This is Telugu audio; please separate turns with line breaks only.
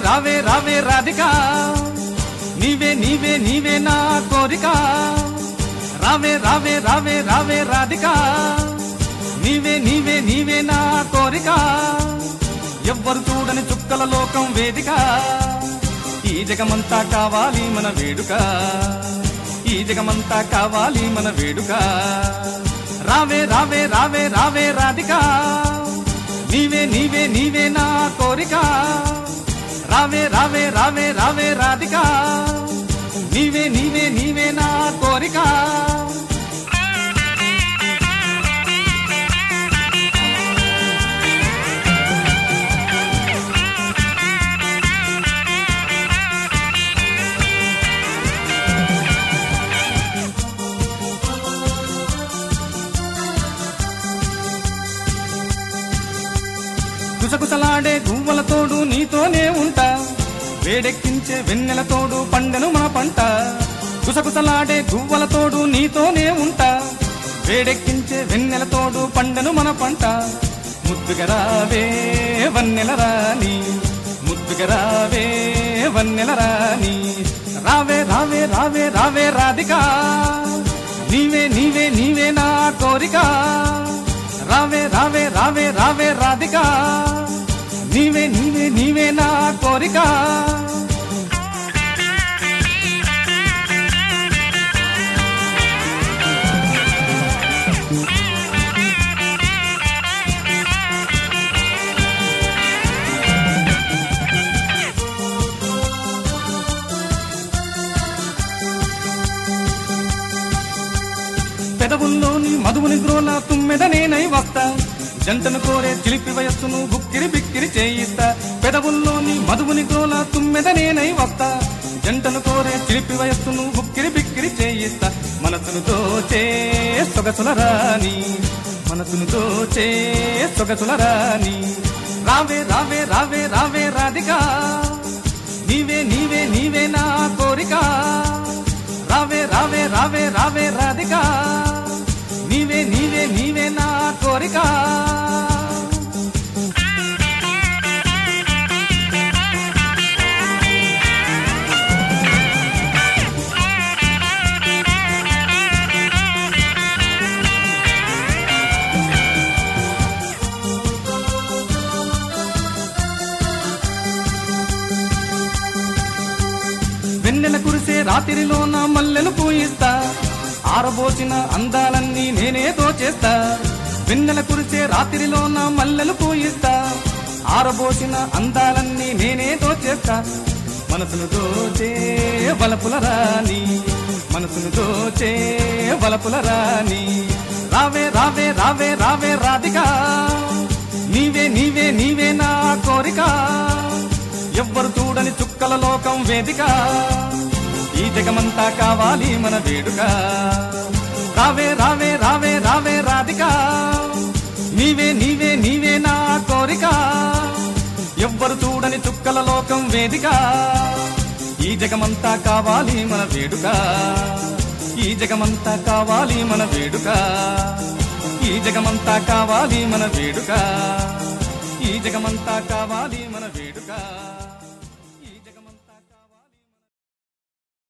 రావే రావే రాధిక నీవే నీవే నీవే నా కోరిక రావే రావే రావే రావే రాధిక నీవే నీవే నీవే నా కోరిక ఎవ్వరు చూడని చుక్కల లోకం వేదిక ఈ జగమంతా కావాలి మన వేడుక ఈ జగమంతా కావాలి మన వేడుక రావే రావే రావే రావే రాధిక నీవే నీవే నీవే నా కోరిక రావే రావే రావే రావే రాధిక నీవే నీవే నీవే నా కోరిక కుసకుసలాడే గువ్వల తోడు నీతోనే ఉంటా వేడెక్కించే వెన్నెల తోడు పండెను మా పంట కుసకుసలాడే గువ్వల తోడు నీతోనే ఉంటా వేడెక్కించే వెన్నెల తోడు పండెను మన పంట ముద్దుగా రావే వన్నెల రాని ముద్దుగా రావే వన్నెల రాని రావే రావే రావే రావే రాధిక నీవే నీవే నీవే నా కోరిక రావే రావే రావే రావే రాధిక నీవే నీవే నీవే నా కోరిక పెదవుల్లోని మధువుని గ్రోల తుమ్మెద నేనై వస్తా జంటను కోరే చిలిపి వయస్సును బుక్కిరి బిక్కిరి చేయిస్తా పెదవుల్లోని మధువుని గ్రోల తుమ్మెద నేనై వస్తా జంటను కోరే చిలిపి వయస్సును బుక్కిరి బిక్కిరి చేయిస్తా మనసును దోచే సొగసుల రాని మనసును దోచే సొగసుల రాని రావే రావే రావే రావే రాధిక నీవే నీవే నీవే నా కోరిక రావే రావే రావే రావే రాధిక నీవే నీవే నీవే నా కోరిక వెన్నెల కురిసే రాత్రిలోన మల్లెలు పూయిస్తా ఆరబోసిన అందాలన్నీ నేనే దోచేస్తా వెన్నెల కురిసే రాత్రిలోన మల్లెలు పూయిస్తా ఆరబోసిన అందాలన్నీ నేనే దోచేస్తా మనసును దోచే వలపుల రాని మనసును దోచే వలపుల రాని రావే రావే రావే రావే రాధిక నీవే నీవే నీవే నా కోరిక ఎవ్వరు చూడని చుక్కల లోకం వేదిక ఈ జగమంతా కావాలి మన వేడుక రావే రావే రావే రావే రాధిక నీవే నీవే నీవే నా కోరిక ఎవ్వరు చూడని చుక్కల లోకం వేదిక ఈ జగమంతా కావాలి మన వేడుక ఈ జగమంతా కావాలి మన వేడుక ఈ జగమంతా కావాలి మన వేడుక ఈ జగమంతా కావాలి మన వేడుక